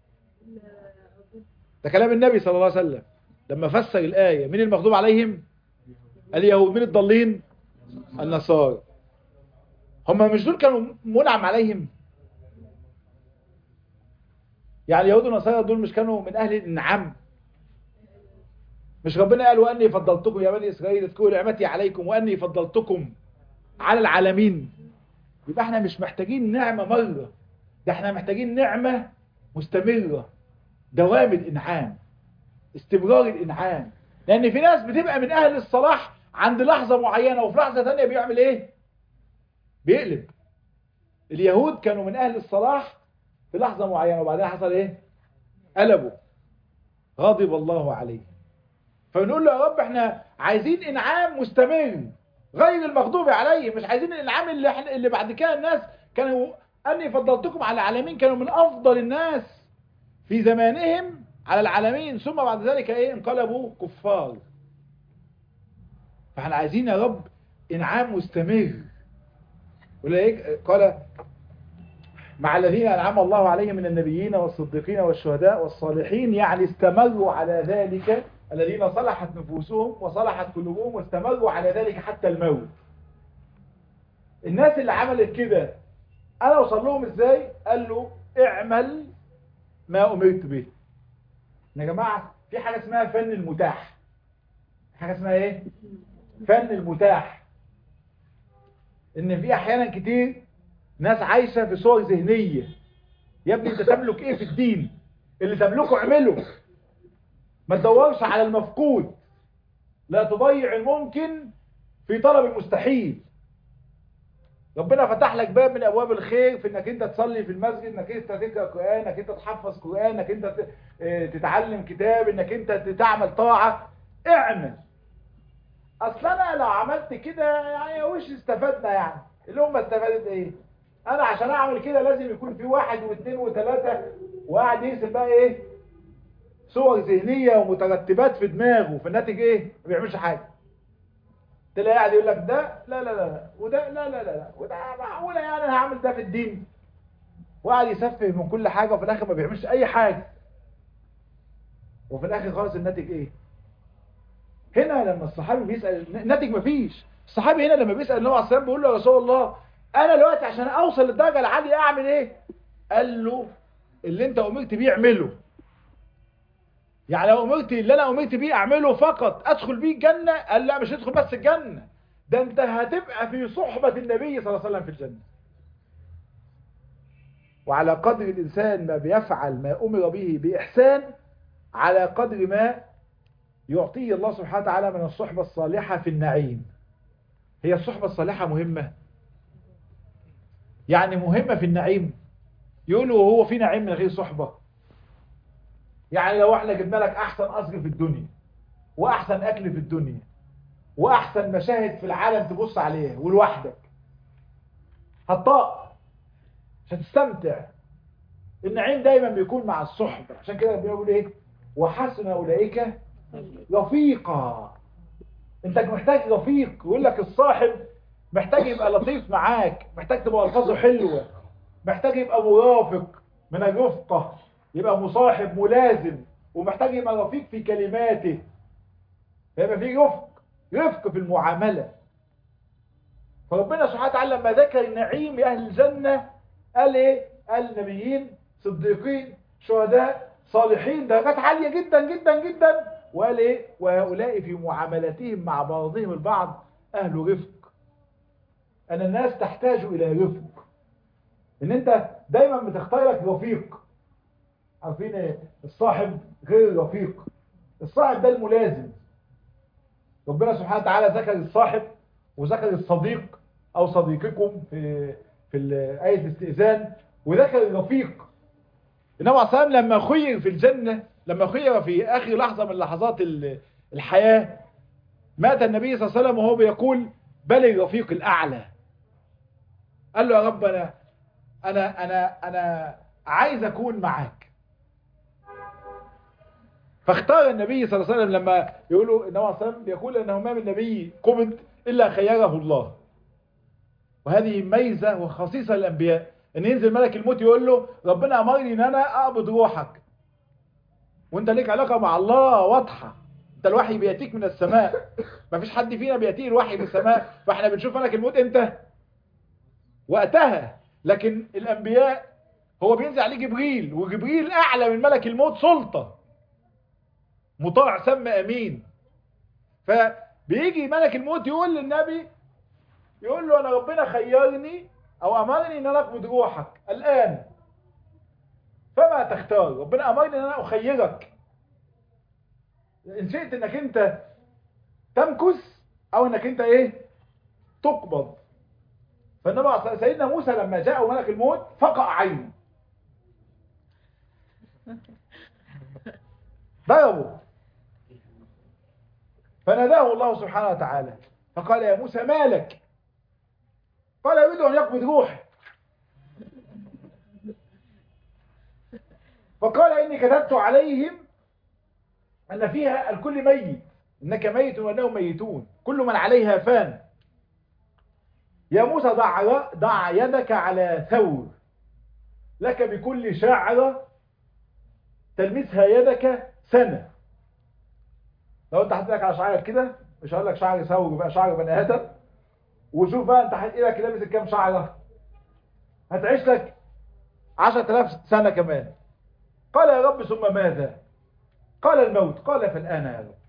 ده كلام النبي صلى الله عليه وسلم لما فسر الآية مين المغضوب عليهم اليهود مين الضالين النصارى هم مش دول كانوا منعم عليهم يعني اليهود والنصارى دول مش كانوا من أهل الانعام مش ربنا قال وأني فضلتكم يا بني إسرائيل اذكروا نعمتي عليكم وأني فضلتكم على العالمين يبقى احنا مش محتاجين نعمة مرة ده احنا محتاجين نعمة مستمرة دوام الإنعام استمرار الإنعام لأن في ناس بتبقى من أهل الصلاح عند لحظة معينة وفي لحظة ثانية بيعمل إيه بيقلب اليهود كانوا من أهل الصلاح في لحظة معينة وبعدين حصل إيه قلبوا غضب الله عليه فبنقول له يا رب احنا عايزين إنعام مستمر غير المغضوب عليه مش عايزين الانعام اللي احنا اللي بعد كده الناس كانوا اني فضلتكم على العالمين كانوا من افضل الناس في زمانهم على العالمين ثم بعد ذلك ايه انقلبوا كفار فاحنا عايزين يا رب انعام مستمر ولذلك قال مع الذين انعم الله عليهم من النبيين والصديقين والشهداء والصالحين يعني استمروا على ذلك الذين صلحت نفوسهم وصلحت قلوبهم واستمروا على ذلك حتى الموت الناس اللي عملت كده انا اوصل لهم ازاي قال له اعمل ما امرت به يا جماعه في حاجه اسمها فن المتاح حاجه اسمها ايه فن المتاح ان في احيانا كتير ناس عايشه في صور ذهنيه يا ابني انت تملك ايه في الدين اللي تملكه اعمله ما تدورش على المفقود لا تضيع الممكن في طلب المستحيل ربنا فتح لك باب من ابواب الخير في انك انت تصلي في المسجد انك انت تقرا قران انك انت تحفظ قران انك انت ت- اه تتعلم كتاب انك انت تعمل طاعه اعمل اصل انا لو عملت كده يعني وش استفدنا يعني الامه استفادت ايه انا عشان اعمل كده لازم يكون في واحد واثنين وثلاثه وقاعد يرسم بقى ايه صور ذهنيه ومترتبات في دماغه في الناتج ايه ما بيعملش حاجه تلاقي قاعد يقول لك ده لا لا لا لا وده لا لا لا لا وده معقوله يعني انا هعمل ده في الدين وقاعد يسفه من كل حاجه وفي الاخر ما بيعملش اي حاجه وفي الاخر خالص الناتج ايه هنا لما الصحابي بيسال الناتج مفيش الصحابي هنا لما بيسال النبي عليه الصلاه والسلام بيقول له يا رسول الله انا دلوقتي عشان اوصل للدرجه العاليه اعمل ايه قال له اللي انت امرت بيه اعمله يعني لو امرت اللي انا امرت بيه اعمله فقط ادخل بيه الجنة قال لا مش هتدخل بس الجنة ده انت هتبقى في صحبة النبي صلى الله عليه وسلم في الجنة وعلى قدر الانسان ما بيفعل ما امر به باحسان على قدر ما يعطيه الله سبحانه وتعالى من الصحبة الصالحة في النعيم هي الصحبة الصالحة مهمة يعني مهمة في النعيم يقولوا هو في نعيم من غير صحبة يعني لو احنا جبنا لك احسن قصر في الدنيا واحسن اكل في الدنيا واحسن مشاهد في العالم تبص عليها ولوحدك هتطاق مش هتستمتع النعيم دايما بيكون مع الصحبة عشان كده بيقول ايه وحسن اولئك رفيقا انت محتاج رفيق يقول لك الصاحب محتاج يبقى لطيف معاك محتاج تبقى الفاظه حلوه محتاج يبقى مرافق من الرفقه يبقى مصاحب ملازم ومحتاج يبقى رفيق في كلماته يبقى في رفق رفق في المعامله فربنا سبحانه وتعالى لما ذكر نعيم اهل الجنه قال ايه قال نبيين صديقين شهداء صالحين درجات عاليه جدا جدا جدا وقال ايه وهؤلاء في معاملتهم مع بعضهم البعض اهل رفق ان الناس تحتاج الى رفق ان انت دايما بتختار لك رفيق عارفين ايه الصاحب غير الرفيق الصاحب ده الملازم ربنا سبحانه وتعالى ذكر الصاحب وذكر الصديق او صديقكم في في آية الاستئذان وذكر الرفيق النبي عليه الصلاه لما خير في الجنه لما خير في اخر لحظه من لحظات الحياه مات النبي صلى الله عليه وسلم وهو بيقول بل الرفيق الاعلى قال له يا رب انا انا انا انا عايز اكون معاك فاختار النبي صلى الله عليه وسلم لما يقولوا النبي صلى الله عليه وسلم بيقول انه ما من نبي قبض الا خيره الله وهذه ميزه وخصيصه للانبياء ان ينزل ملك الموت يقول له ربنا امرني ان انا اقبض روحك وانت ليك علاقه مع الله واضحه انت الوحي بياتيك من السماء ما فيش حد فينا بياتيه الوحي من السماء فاحنا بنشوف ملك الموت امتى وقتها لكن الانبياء هو بينزل عليه جبريل وجبريل اعلى من ملك الموت سلطه مطاع سم امين فبيجي ملك الموت يقول للنبي يقول له انا ربنا خيرني او امرني ان انا اقبض روحك الان فما تختار ربنا امرني ان انا اخيرك ان شئت انك انت تمكث او انك انت ايه تقبض فالنبي سيدنا موسى لما جاء ملك الموت فقع عينه ضربه فناداه الله سبحانه وتعالى فقال يا موسى مالك قال يريد ان يقبض روحي فقال اني كتبت عليهم ان فيها الكل ميت انك ميت وانهم ميتون كل من عليها فان يا موسى ضع ضع يدك على ثور لك بكل شعرة تلمسها يدك سنة لو انت حطيتك على شعرك كده مش هقول لك شعر ثور بقى شعر بني ادم وشوف بقى انت ايدك لابس كام شعرة هتعيش لك 10000 سنة كمان قال يا رب ثم ماذا قال الموت قال فالآن يا رب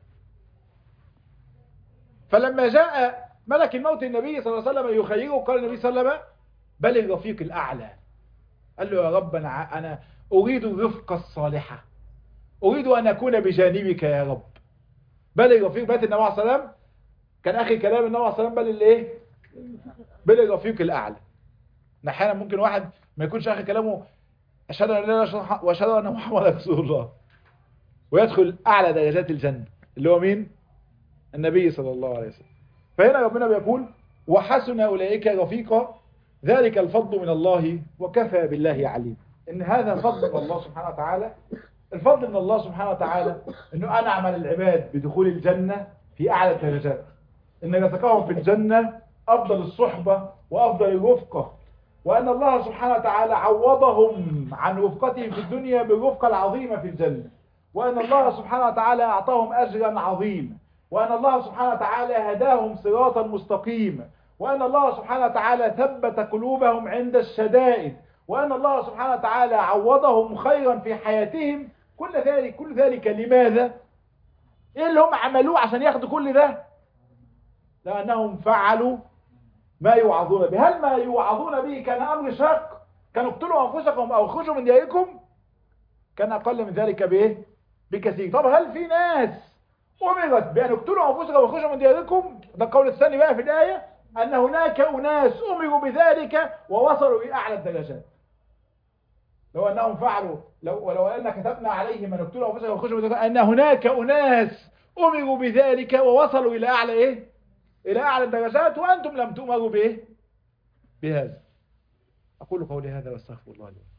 فلما جاء ملك الموت النبي صلى الله عليه وسلم يخيره قال النبي صلى الله عليه وسلم بل الرفيق الأعلى قال له يا رب أنا, أنا أريد الرفقة الصالحة أريد أن أكون بجانبك يا رب بل الرفيق بات النبي عليه الصلاة والسلام كان آخر كلام النبي عليه الصلاة والسلام بل الإيه بل الرفيق الأعلى أحيانا ممكن واحد ما يكونش آخر كلامه أشهد أن لا إله إلا الله وأشهد أن محمدا رسول الله ويدخل أعلى درجات الجنة اللي هو مين النبي صلى الله عليه وسلم فهنا ربنا بيقول وحسن أولئك رفيقا ذلك الفضل من الله وكفى بالله عليم إن هذا فضل من الله سبحانه وتعالى الفضل من الله سبحانه وتعالى أنه أنعم العباد بدخول الجنة في أعلى الدرجات إن رزقهم في الجنة أفضل الصحبة وأفضل الرفقة وأن الله سبحانه وتعالى عوضهم عن رفقتهم في الدنيا بالرفقة العظيمة في الجنة وأن الله سبحانه وتعالى أعطاهم أجرا عظيما وأن الله سبحانه وتعالى هداهم صراطا مستقيما وأن الله سبحانه وتعالى ثبت قلوبهم عند الشدائد وأن الله سبحانه وتعالى عوضهم خيرا في حياتهم كل ذلك كل ذلك لماذا؟ إيه اللي هم عملوه عشان ياخدوا كل ده؟ لأنهم فعلوا ما يوعظون به هل ما يوعظون به كان أمر شاق؟ كانوا اقتلوا أنفسكم أو اخرجوا من دياركم؟ كان أقل من ذلك بإيه؟ بكثير طب هل في ناس أمرت بأن اقتلوا أنفسكم واخرجوا من دياركم ده القول الثاني بقى في الآية أن هناك أناس أمروا بذلك ووصلوا إلى أعلى الدرجات لو أنهم فعلوا لو ولو أن كتبنا عليهم أن اقتلوا أنفسهم وخشوا أن هناك أناس أمروا بذلك ووصلوا إلى أعلى إيه؟ إلى أعلى الدرجات وأنتم لم تؤمروا بإيه؟ بهذا أقول قولي هذا واستغفر الله لي